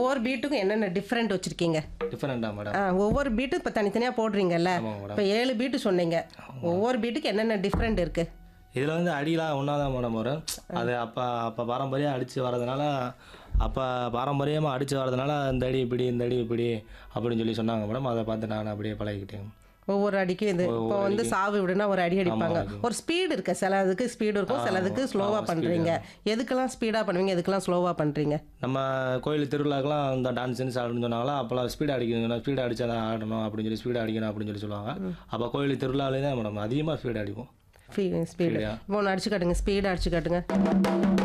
ஒவ்வொரு பீட்டுக்கும் என்னென்ன டிஃப்ரெண்ட் வச்சுருக்கீங்க டிஃப்ரெண்டா மேடம் ஆ ஒவ்வொரு பீட்டும் இப்போ தனித்தனியாக போடுறீங்கல்ல ஆமாங்க மேடம் இப்போ ஏழு பீட்டு சொன்னீங்க ஒவ்வொரு பீட்டுக்கு என்னென்ன டிஃப்ரெண்ட் இருக்குது இதில் வந்து அடிலாம் ஒன்றா தான் மேடம் வரும் அது அப்போ அப்போ பாரம்பரியம் அடித்து வர்றதுனால அப்போ பாரம்பரியமாக அடித்து வர்றதுனால இந்த அடி இப்படி இந்த அடி இப்படி அப்படின்னு சொல்லி சொன்னாங்க மேடம் அதை பார்த்து நான் அப்படியே பழகிக்கிட்டேன் ஒவ்வொரு அடிக்கும் இது இப்போ வந்து சாவு விடுனா ஒரு அடி அடிப்பாங்க ஒரு ஸ்பீடு இருக்கு சில இதுக்கு ஸ்பீடு இருக்கும் சிலதுக்கு ஸ்லோவாக பண்ணுறீங்க எதுக்கெல்லாம் ஸ்பீடாக பண்ணுவீங்க எதுக்கெல்லாம் ஸ்லோவாக பண்ணுறீங்க நம்ம கோயில் திருவிழாக்கெல்லாம் இந்த டான்ஸ் டான்ஸ் ஆடணும்னு சொன்னாங்களா அப்போல்லாம் ஸ்பீட் அடிக்கணும் ஸ்பீட் அடிச்சா தான் ஆடணும் அப்படின்னு சொல்லி ஸ்பீட் அடிக்கணும் அப்படின்னு சொல்லி சொல்லுவாங்க அப்போ கோயில் திருவிழாலே தான் மேடம் அதிகமாக ஸ்பீட் அடிப்போம் ஸ்பீடு இப்போ ஒன்று அடிச்சு காட்டுங்க ஸ்பீடாக அடிச்சு காட்டுங்க